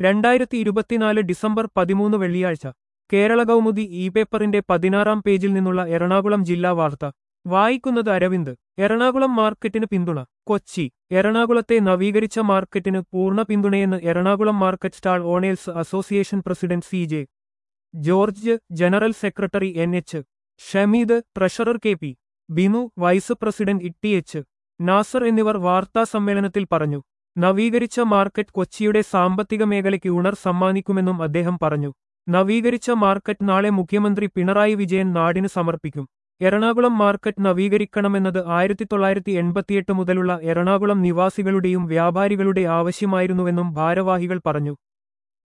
രണ്ടായിരത്തി ഇരുപത്തിനാല് ഡിസംബർ പതിമൂന്ന് വെള്ളിയാഴ്ച കേരള കൗമുദി ഇ പേപ്പറിന്റെ പതിനാറാം പേജിൽ നിന്നുള്ള എറണാകുളം ജില്ലാ വാർത്ത വായിക്കുന്നത് അരവിന്ദ് എറണാകുളം മാർക്കറ്റിന് പിന്തുണ കൊച്ചി എറണാകുളത്തെ നവീകരിച്ച മാർക്കറ്റിന് പൂർണ്ണ പിന്തുണയെന്ന് Ernakulam market stall owners association president C J George general secretary N H Shameed treasurer K P Binu vice president Itty H Nasar എന്നിവർ വാർത്താ സമ്മേളനത്തിൽ പറഞ്ഞു നവീകരിച്ച മാർക്കറ്റ് കൊച്ചിയുടെ സാമ്പത്തിക മേഖലയ്ക്ക് ഉണർ സമ്മാനിക്കുമെന്നും അദ്ദേഹം പറഞ്ഞു നവീകരിച്ച മാർക്കറ്റ് നാളെ മുഖ്യമന്ത്രി പിണറായി വിജയൻ നാടിന് സമർപ്പിക്കും എറണാകുളം മാർക്കറ്റ് നവീകരിക്കണമെന്നത് ആയിരത്തി തൊള്ളായിരത്തി എൺപത്തിയെട്ട് മുതലുള്ള എറണാകുളം നിവാസികളുടെയും വ്യാപാരികളുടെ ആവശ്യമായിരുന്നുവെന്നും ഭാരവാഹികൾ പറഞ്ഞു